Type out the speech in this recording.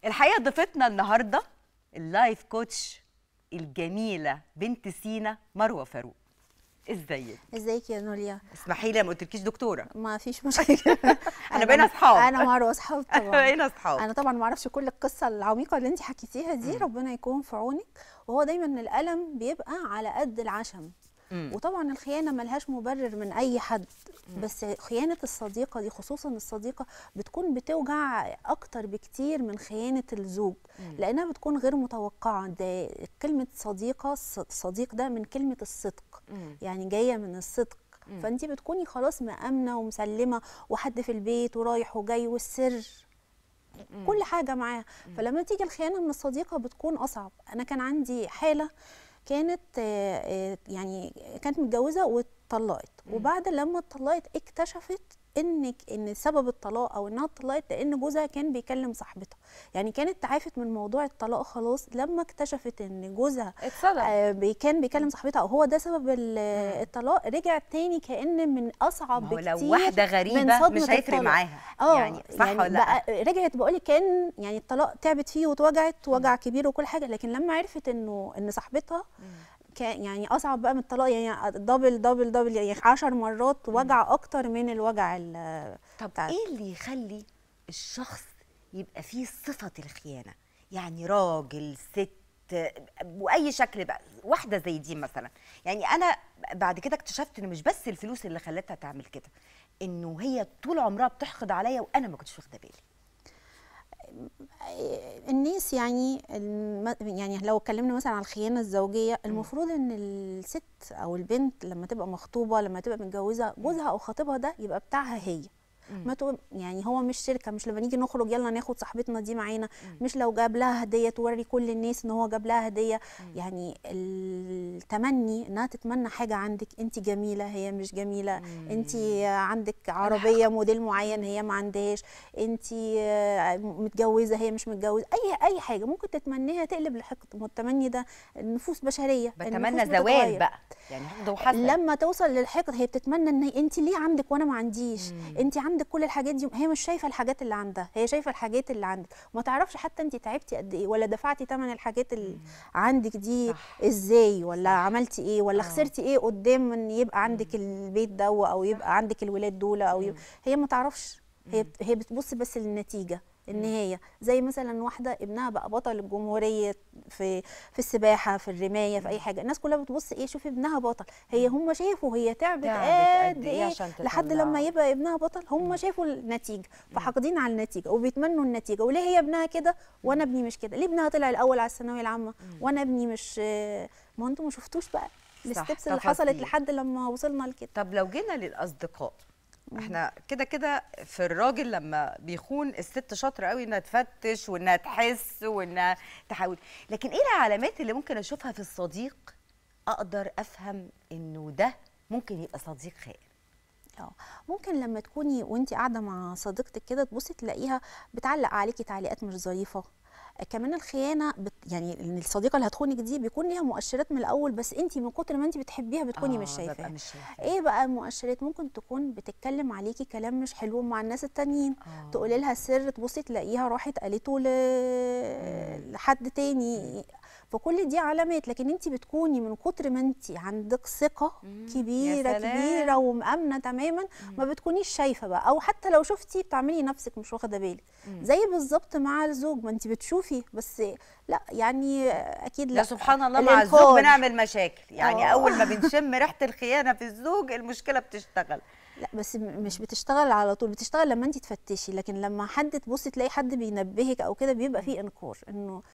الحقيقه ضيفتنا النهارده اللايف كوتش الجميله بنت سينا مروه فاروق ازيك ازيك يا نوليا اسمحي لي ما قلتلكيش دكتوره ما فيش مشكله احنا بقينا اصحاب انا مروه اصحاب طبعا بقينا اصحاب انا طبعا ما اعرفش كل القصه العميقه اللي انت حكيتيها دي مم. ربنا يكون في عونك وهو دايما الالم بيبقى على قد العشم مم. وطبعا الخيانه ملهاش مبرر من اي حد بس خيانه الصديقه دي خصوصا الصديقه بتكون بتوجع اكتر بكتير من خيانه الزوج مم. لانها بتكون غير متوقعه ده كلمه صديقه ص- صديق ده من كلمه الصدق مم. يعني جايه من الصدق مم. فانت بتكوني خلاص مأمنه ومسلمه وحد في البيت ورايح وجاي والسر مم. كل حاجه معاه فلما تيجي الخيانه من الصديقه بتكون اصعب انا كان عندي حاله كانت آه، آه، يعني كانت متجوزه واتطلقت مم. وبعد لما اتطلقت اكتشفت ان ان سبب الطلاق او انها اتطلقت لان جوزها كان بيكلم صاحبتها يعني كانت تعافت من موضوع الطلاق خلاص لما اكتشفت ان جوزها اتصدم آه، بي- كان بيكلم صاحبتها او هو ده سبب ال- مم. الطلاق رجع تاني كان من اصعب ما هو بكتير لو واحده من غريبه صدمة مش هيفرق الطلاق. معاها اه يعني صح يعني ولا لا بقى رجعت بقول لك كان يعني الطلاق تعبت فيه واتوجعت وجع كبير وكل حاجه لكن لما عرفت انه ان صاحبتها كان يعني اصعب بقى من الطلاق يعني دبل دبل دبل يعني 10 مرات وجع اكتر من الوجع ال- طب بتاع- ايه اللي يخلي الشخص يبقى فيه صفه الخيانه يعني راجل ست واي شكل بقى واحده زي دي مثلا يعني انا بعد كده اكتشفت ان مش بس الفلوس اللي خلتها تعمل كده انه هي طول عمرها بتحقد عليا وانا ما كنتش واخده بالي الناس يعني الم- يعني لو اتكلمنا مثلا عن الخيانه الزوجيه المفروض ان الست او البنت لما تبقى مخطوبه لما تبقى متجوزه جوزها او خطيبها ده يبقى بتاعها هي ما تقول يعني هو مش شركه مش لما نيجي نخرج يلا ناخد صاحبتنا دي معانا مش لو جاب لها هديه توري كل الناس ان هو جاب لها هديه يعني التمني انها تتمنى حاجه عندك انت جميله هي مش جميله انت عندك عربيه موديل معين هي ما عندهاش انت متجوزه هي مش متجوزه اي اي حاجه ممكن تتمنيها تقلب لحقد ما التمني ده النفوس بشريه بتمنى النفوس زوال بتتغير. بقى يعني حقد وحسد لما توصل للحقد هي بتتمنى ان انت ليه عندك وانا ما عنديش مم. انت عندك كل الحاجات دي هي مش شايفه الحاجات اللي عندها هي شايفه الحاجات اللي عندك وما تعرفش حتى انت تعبتي قد ايه ولا دفعتي ثمن الحاجات اللي عندك دي صح. ازاي ولا عملتي ايه ولا آه. خسرتي ايه قدام ان يبقى عندك البيت ده او يبقى عندك الولاد دول او يبقى هي ما تعرفش هي بت- هي بتبص بس للنتيجه النهايه زي مثلا واحده ابنها بقى بطل الجمهوريه في في السباحه في الرمايه في اي حاجه الناس كلها بتبص ايه شوفي ابنها بطل هي هم شافوا هي تعبت تعبت قد قد إيه ايه عشان لحد تطلع. لما يبقى ابنها بطل هم شافوا النتيجه فحاقدين على النتيجه وبيتمنوا النتيجه وليه هي ابنها كده وانا ابني مش كده ليه ابنها طلع الاول على الثانويه العامه وانا ابني مش ما انتوا ما شفتوش بقى الستبس اللي حصلت تفاصيل. لحد لما وصلنا لكده طب لو جينا للاصدقاء احنا كده كده في الراجل لما بيخون الست شاطره قوي انها تفتش وانها تحس وانها تحاول لكن ايه العلامات اللي ممكن اشوفها في الصديق اقدر افهم انه ده ممكن يبقى صديق خائن اه ممكن لما تكوني وانت قاعده مع صديقتك كده تبصي تلاقيها بتعلق عليكي تعليقات مش ظريفه آه، كمان الخيانه بت يعني إن الصديقه اللي هتخونك دي بيكون ليها مؤشرات من الاول بس انت من كتر ما انت بتحبيها بتكوني مش آه، شايفاها ببقى مش شايفاه ايه بقى المؤشرات ممكن تكون بتتكلم عليكي كلام مش حلو مع الناس التانيين آه. تقولي لها سر تبصي تلاقيها راحت قالته ل... لحد تاني فكل دي علامات لكن انت بتكوني من كتر ما انت عندك ثقه مم. يا كبيره سلام. كبيره ومأمنه تماما ما بتكونيش شايفه بقى او حتى لو شفتي بتعملي نفسك مش واخده بالك زي بالظبط مع الزوج ما انت بتشوفي بس لا يعني اكيد لا لا سبحان الله مع الزوج الإنكار. بنعمل مشاكل يعني آه. اول ما بنشم ريحه الخيانه في الزوج المشكله بتشتغل لا بس م- مش بتشتغل على طول بتشتغل لما انت تفتشي لكن لما حد تبصي تلاقي حد بينبهك او كده بيبقى فيه انكار انه